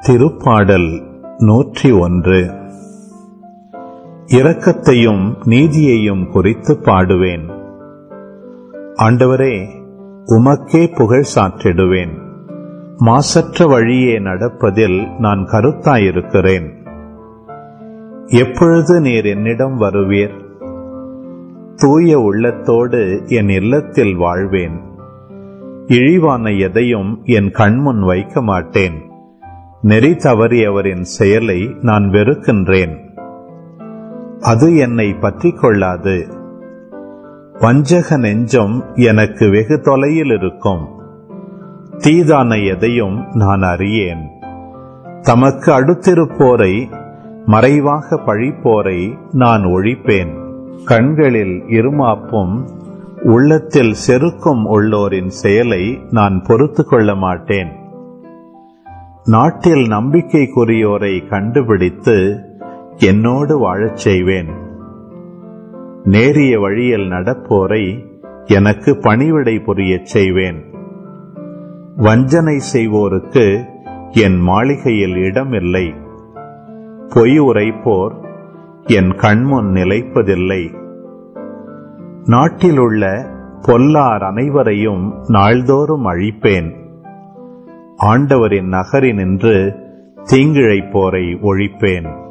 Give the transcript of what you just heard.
திருப்பாடல் நூற்றி ஒன்று இரக்கத்தையும் நீதியையும் குறித்து பாடுவேன் ஆண்டவரே உமக்கே புகழ் சாற்றிடுவேன் மாசற்ற வழியே நடப்பதில் நான் கருத்தாயிருக்கிறேன் எப்பொழுது நீர் என்னிடம் வருவீர் தூய உள்ளத்தோடு என் இல்லத்தில் வாழ்வேன் இழிவான எதையும் என் கண்முன் வைக்க மாட்டேன் நெறி தவறியவரின் செயலை நான் வெறுக்கின்றேன் அது என்னை பற்றிக் கொள்ளாது வஞ்சக நெஞ்சம் எனக்கு வெகு தொலையில் இருக்கும் தீதான எதையும் நான் அறியேன் தமக்கு அடுத்திருப்போரை மறைவாக பழிப்போரை நான் ஒழிப்பேன் கண்களில் இருமாப்பும் உள்ளத்தில் செருக்கும் உள்ளோரின் செயலை நான் பொறுத்து கொள்ள மாட்டேன் நாட்டில் நம்பிக்கைக்குரியோரை கண்டுபிடித்து என்னோடு வாழச் செய்வேன் நேரிய வழியில் நடப்போரை எனக்கு பணிவிடை புரியச் செய்வேன் வஞ்சனை செய்வோருக்கு என் மாளிகையில் இடமில்லை பொய் உரைப்போர் என் கண்முன் நிலைப்பதில்லை நாட்டிலுள்ள பொல்லார் அனைவரையும் நாள்தோறும் அழிப்பேன் ஆண்டவரின் நகரினின்று தீங்கிழைப்போரை ஒழிப்பேன்